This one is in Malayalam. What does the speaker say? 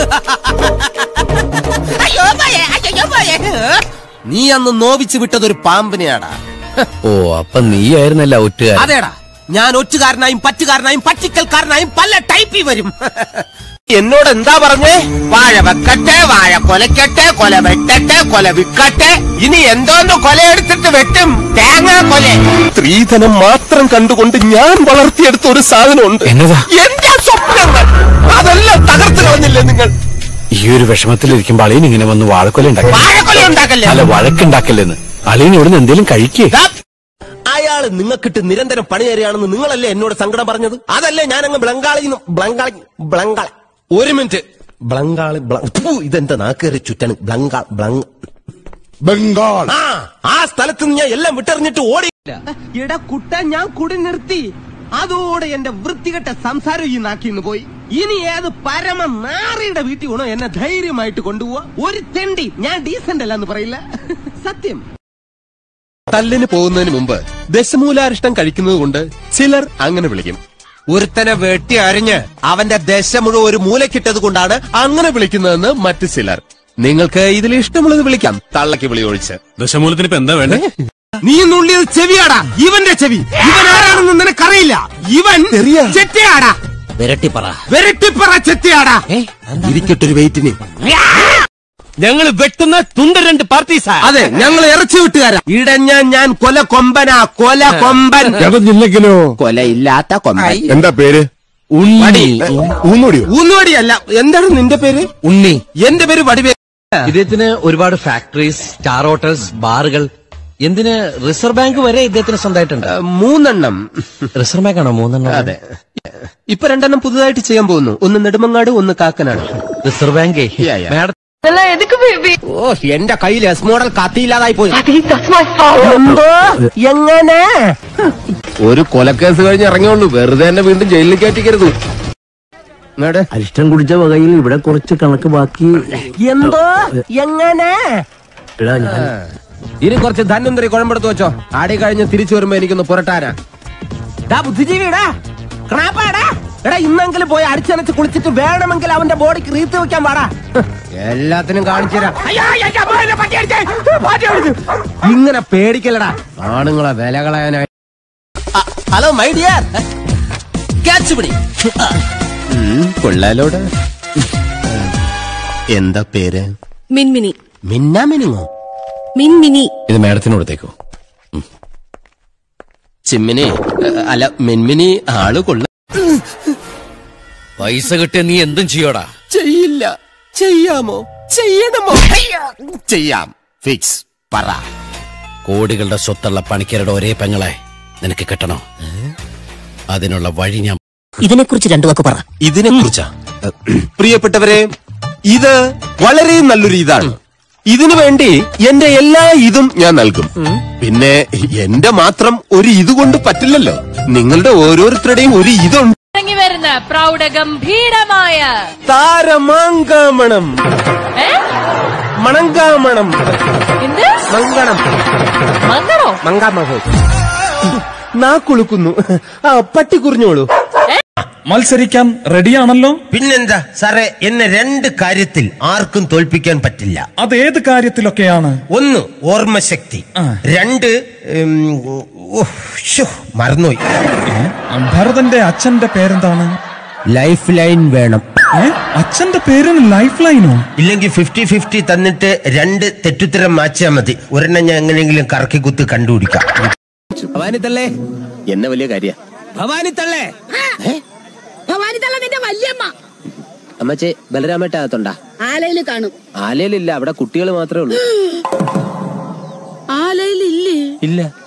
അയ്യോ പോയേ അയ്യോ പോയേ നീ അന്ന് നോവിച്ചു വിട്ടതൊരു പാമ്പിനെയാടാ ഓ അപ്പൊ നീയായിരുന്നല്ല ഒറ്റുകാരൻ അതേടാ ഞാൻ ഒറ്റുകാരനായും പറ്റുകാരനായും പറ്റിക്കൽക്കാരനായും പല ടൈപ്പിൽ വരും എന്നോട് എന്താ പറഞ്ഞേ വാഴ വെക്കട്ടെ വാഴ കൊലക്കട്ടെ കൊല വെട്ടട്ടെ കൊല വിക്കട്ടെ ഇനി എന്തോന്ന് കൊലയെടുത്തിട്ട് വെട്ടും തേങ്ങ കൊല സ്ത്രീധനം മാത്രം കണ്ടുകൊണ്ട് ഞാൻ വളർത്തിയെടുത്ത ഒരു സാധനമുണ്ട് എന്നതാ എന്റെ സ്വപ്നങ്ങൾ അതെല്ലാം തകർത്ത് കളഞ്ഞില്ലേ നിങ്ങൾ ഈ ഒരു വിഷമത്തിലിരിക്കുമ്പോ അളിയൻ ഇങ്ങനെ വന്ന് വാഴക്കൊല ഉണ്ടാക്കി വാഴക്കൊല ഉണ്ടാക്കല്ലേ അല്ല വഴക്കുണ്ടാക്കല്ലെന്ന് അളിയൻ ഇവിടുന്ന് എന്തെങ്കിലും കഴിക്കേ ദാ, അയാള് നിങ്ങൾക്കിട്ട് നിരന്തരം പണി തരികയാണെന്ന് നിങ്ങളല്ലേ എന്നോട് സങ്കടം പറഞ്ഞത് അതല്ലേ ഞാൻ അങ്ങ് ബ്ലങ്കാളി ബ്ലങ്കാളി ബ്ലങ്കാളി ഒരു മിനിറ്റ് ബ്ലങ്കാളി ബ്ല- ഫു, ഇതെന്താ നാക്കേറി ചുറ്റാണ് ബ്ലങ്കാ ബ്ലങ് ബംഗാൾ ആ ആ സ്ഥലത്ത് നിന്ന് ഞാൻ എല്ലാം വിട്ടെറിഞ്ഞിട്ട് ഓടി എടാ കുട്ട ഞാൻ കുടി നിർത്തി അതോടെ എന്റെ വൃത്തികെട്ട സംസാരം ഈ നാക്കിന്ന് പോയി ഇനി ഏത് പരമ നാറിയുടെ വീട്ടിൽ വേണോ എന്നെ ധൈര്യമായിട്ട് കൊണ്ടുപോവാ ഒരു തെണ്ടി ഞാൻ ഡീസന്റ് അല്ല എന്ന് പറയില്ല സത്യം തല്ലിന് പോകുന്നതിന് മുമ്പ് ദശമൂലാരിഷ്ടം കഴിക്കുന്നത് കൊണ്ട് ചിലർ അങ്ങനെ വിളിക്കും ഒരുത്തനെ വെട്ടി അരിഞ്ഞ് അവന്റെ ദശ മുഴുവൻ ഒരു മൂലക്കിട്ടത് കൊണ്ടാണ് അങ്ങനെ വിളിക്കുന്നതെന്ന് മറ്റു ചിലർ നിങ്ങൾക്ക് ഇതിൽ ഇഷ്ടമുള്ളത് വിളിക്കാം തള്ളക്ക് വിളി ഒഴിച്ച് ദശമൂലത്തിന് ഇപ്പൊ എന്താ വേണ്ടേ നീ നുള്ളിയത് ചെവിയാടാ ഇവന്റെ ചെവി ഇവൻ ആരാണെന്ന് നിനക്കറിയില്ല ഇവൻ ചെറ്റയാടാ വിരട്ടിപ്പറ വെരട്ടിപ്പറ ചെറ്റയാടാ ഇരിക്കട്ടൊരു വെയിറ്റിന് ഞങ്ങൾ വെട്ടുന്ന തുണ്ട രണ്ട് പാർട്ടീസാ അതെ ഞങ്ങൾ ഇറച്ചി വിട്ടുകാരാ ഇടഞ്ഞ ഞാൻ കൊല കൊമ്പനാ കൊല കൊമ്പൻ ഇല്ലെങ്കിലോ കൊലയില്ലാത്ത കൊമ്പൻ എന്താ പേര് വടി. ഊന്നോടിയോ ഊന്നുവടിയല്ല എന്താണ് നിന്റെ പേര് ഉണ്ണി എന്റെ പേര് വടിവേ ഇദ്ദേഹത്തിന് ഒരുപാട് ഫാക്ടറീസ് സ്റ്റാർ ഹോട്ടൽസ് ബാറുകൾ എന്തിന് റിസർവ് ബാങ്ക് വരെ ഇദ്ദേഹത്തിന് സ്വന്തമായിട്ടുണ്ട് മൂന്നെണ്ണം റിസർവ് ബാങ്ക് ആണോ മൂന്നെണ്ണം അതെ ഇപ്പൊ രണ്ടെണ്ണം പുതുതായിട്ട് ചെയ്യാൻ പോകുന്നു ഒന്ന് നെടുമങ്ങാട് ഒന്ന് കാക്കനാട് റിസർവ് ബാങ്കേ Yeah, yeah. മാഡം ഓ എന്റെ കയ്യിൽ എസ് മോഡൽ കത്തിയില്ലാതായി പോയി എന്തോ എങ്ങനെ ഒരു കൊലക്കേസ് കഴിഞ്ഞ് ഇറങ്ങിയുള്ളൂ വെറുതെ എന്നെ വീണ്ടും ജയിലിൽ കയറ്റിക്കരുത് ഇങ്ങട്. അരിഷ്ടം കുടിച്ച വകയിൽ ഇവിടെ കുറച്ച് കണക്ക് ബാക്കി എന്തോ എങ്ങനെ എടാ ഞാൻ ഇനി കുറച്ച് ധന്വന്തരി കുഴമ്പെടുത്ത് വെച്ചോ ആടി കഴിഞ്ഞ് തിരിച്ചു വരുമ്പോ എനിക്കൊന്ന് പുരട്ടാനാ ഡാ ബുദ്ധിജീവിടാ ക്രാപ്പാടാ എടാ ഇന്നെങ്കിലും പോയി അടിച്ചനച്ച് കുളിച്ചിട്ട് വേണമെങ്കിൽ അവന്റെ ബോഡിക്ക് റീത്ത് വെക്കാൻ പാടാ എല്ലാത്തിനും കാണിച്ചു തരാം ഇങ്ങനെ പേടിക്കലടാ ആണുങ്ങളെ വില കളയാനായി ഹലോ മൈ ഡിയർ ക്യാച്ച് പിടി കൊള്ളാലോട് എന്താ പേര് മിൻമിനി മിന്നാ മിനിങ്ങോ മിൻമിനി ഇത് മാഡത്തിന് കൊടുത്തേക്കോ ചിമ്മിനി അല്ല മിൻമിനി ആള് കൊള്ള പൈസ കിട്ടിയ നീ എന്തും ചെയ്യോടാ ചെയ്യില്ല ചെയ്യാമോ ചെയ്യണമോ ചെയ്യാം ഫിക്സ് പറ കോടികളുടെ സ്വത്തുള്ള പണിക്കരുടെ ഒരേ പെങ്ങളെ നിനക്ക് കിട്ടണോ അതിനുള്ള വഴി ഞാൻ ഇതിനെക്കുറിച്ച് രണ്ടു വാക്ക് പറ ഇതിനെ കുറിച്ചാ പ്രിയപ്പെട്ടവരെ ഇത് വളരെ നല്ലൊരു ഇതാണ് ഇതിനു വേണ്ടി എന്റെ എല്ലാ ഇതും ഞാൻ നൽകും പിന്നെ എന്റെ മാത്രം ഒരു ഇത് കൊണ്ട് പറ്റില്ലല്ലോ നിങ്ങളുടെ ഓരോരുത്തരുടെയും ഒരു ഇതുണ്ട് ഇറങ്ങി വരുന്ന പ്രൗഢഗംഭീരമായ താരമാങ്കാമണം ഏ? മണങ്കാമണം എന്ത് മങ്കണം മങ്ങണോ മങ്കാമഹോ നാക്കുളുക്കുന്നു ആ പട്ടി കുറിഞ്ഞോളൂ മത്സരിക്കാൻ റെഡിയാണല്ലോ പിന്നെന്താ സാറേ എന്നെ രണ്ട് കാര്യത്തിൽ ആർക്കും തോൽപ്പിക്കാൻ പറ്റില്ല അത് ഏത് കാര്യത്തിലൊക്കെയാണ് ഒന്ന് ഓർമ്മശക്തി ആ. രണ്ട് ഉം, ഉഫ്, ശ്ശോ, മറന്നുപോയി ഭരതന്റെ അച്ഛന്റെ പേരെന്താണ് ലൈഫ് ലൈൻ വേണം ഏ? അച്ഛന്റെ പേരിന് ലൈഫ് ലൈനോ ഇല്ലെങ്കിൽ ഫിഫ്റ്റി ഫിഫ്റ്റി തന്നിട്ട് രണ്ട് തെറ്റുത്തരം മാറ്റിയാൽ മതി ഒരെണ്ണം ഞാൻ എങ്ങനെയെങ്കിലും കറക്കി കുത്ത് കണ്ടുപിടിക്കാം ഭവാനി തള്ളേ എന്നെ വലിയ കാര്യ ഭവാനി തള്ളേ ഭവാനിതള്ള നിന്റെ വല്യമ്മ അമ്മച്ചേ ബലരാമേട്ടകത്തുണ്ടാ ആലയില് കാണും ആലയിലില്ല അവിടെ കുട്ടികൾ മാത്രമേ ഉള്ളൂ ആലയിലില്ലേ ഇല്ല